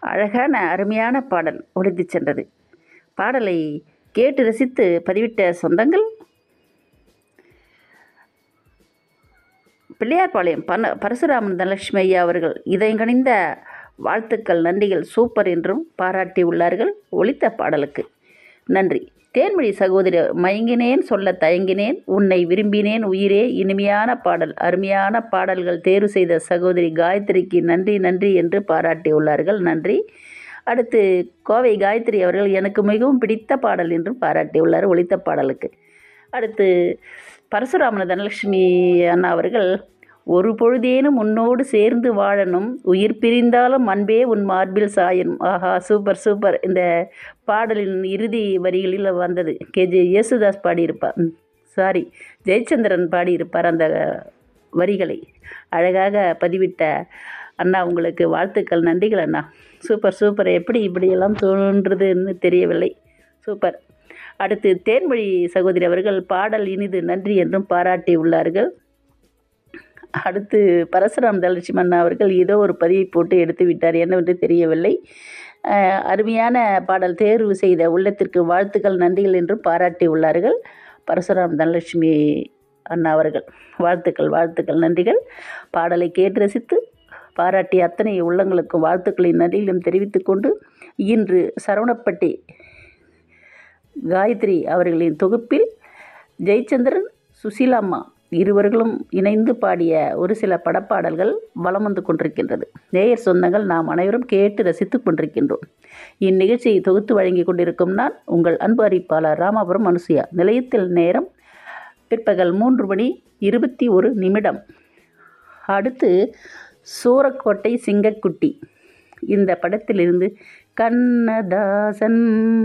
அழகான அருமையான பாடல் ஒலித்துச் சென்றது பாடலை கேட்டு ரசித்து பதிவிட்ட சொந்தங்கள் பிள்ளையார்பாளையம் பன பரசுராமன் தனலட்சுமி ஐயா அவர்கள் இதயங்கணிந்த வாழ்த்துக்கள் நன்றிகள் சூப்பர் என்றும் பாராட்டி உள்ளார்கள் ஒலித்த பாடலுக்கு நன்றி தேன்மொழி சகோதரி மயங்கினேன் சொல்ல தயங்கினேன் உன்னை விரும்பினேன் உயிரே இனிமையான பாடல் அருமையான பாடல்கள் தேர்வு செய்த சகோதரி காயத்ரிக்கு நன்றி நன்றி என்று பாராட்டியுள்ளார்கள் நன்றி அடுத்து கோவை காயத்ரி அவர்கள் எனக்கு மிகவும் பிடித்த பாடல் என்றும் பாராட்டியுள்ளார் ஒலித்த பாடலுக்கு அடுத்து பரசுராமன தனலட்சுமி அண்ணா அவர்கள் ஒரு பொழுதேனும் உன்னோடு சேர்ந்து வாழணும் உயிர் பிரிந்தாலும் அன்பே உன் மார்பில் சாயணும் ஆஹா சூப்பர் சூப்பர் இந்த பாடலின் இறுதி வரிகளில் வந்தது கேஜே யேசுதாஸ் பாடியிருப்பார் சாரி ஜெயச்சந்திரன் பாடியிருப்பார் அந்த வரிகளை அழகாக பதிவிட்ட அண்ணா உங்களுக்கு வாழ்த்துக்கள் நன்றிகள் அண்ணா சூப்பர் சூப்பர் எப்படி இப்படியெல்லாம் தோன்றுறதுன்னு தெரியவில்லை சூப்பர் அடுத்து தேன்மொழி சகோதரி அவர்கள் பாடல் இனிது நன்றி என்றும் பாராட்டி உள்ளார்கள் அடுத்து பரசுராம் தலட்சுமி அண்ணா அவர்கள் ஏதோ ஒரு பதிவை போட்டு எடுத்து விட்டார் என்னவென்று தெரியவில்லை அஹ், அருமையான பாடல் தேர்வு செய்த உள்ளத்திற்கு வாழ்த்துக்கள் நன்றிகள் என்றும் பாராட்டி உள்ளார்கள் பரசுராம் தனலட்சுமி அண்ணா அவர்கள் வாழ்த்துக்கள் வாழ்த்துக்கள் நன்றிகள் பாடலை கேட்டு ரசித்து பாராட்டிய அத்தனை உள்ளங்களுக்கும் வாழ்த்துக்களின் நன்றிகளும் தெரிவித்துக்கொண்டு இன்று சரவணப்பட்டி காயத்ரி அவர்களின் தொகுப்பில் ஜெயச்சந்திரன் சுசீலாம்மா இருவர்களும் இணைந்து பாடிய ஒரு சில படப்பாடல்கள் வலம் வந்து கொண்டிருக்கின்றது நேயர் சொந்தங்கள் நாம் அனைவரும் கேட்டு ரசித்துக் கொண்டிருக்கின்றோம் இந்நிகழ்ச்சியை தொகுத்து வழங்கி கொண்டிருக்கும் நான் உங்கள் அன்பு அறிவிப்பாளர் ராமாபுரம் அனுசுயா நிலையத்தில் நேரம் பிற்பகல் மூன்று மணி இருபத்தி ஒரு நிமிடம் அடுத்து சூரக்கோட்டை சிங்கக்குட்டி இந்த படத்திலிருந்து கண்ணதாசன்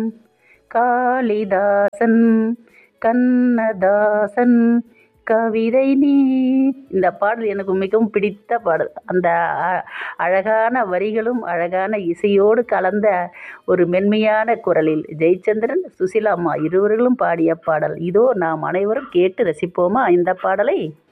காளிதாசன் கண்ணதாசன் கவிதை நீ இந்த பாடல் எனக்கு மிகவும் பிடித்த பாடல் அந்த அ- அழகான வரிகளும் அழகான இசையோடு கலந்த ஒரு மென்மையான குரலில் ஜெயச்சந்திரன் சுசிலாம்மா இருவர்களும் பாடிய பாடல் இதோ நாம் அனைவரும் கேட்டு ரசிப்போமா இந்த பாடலை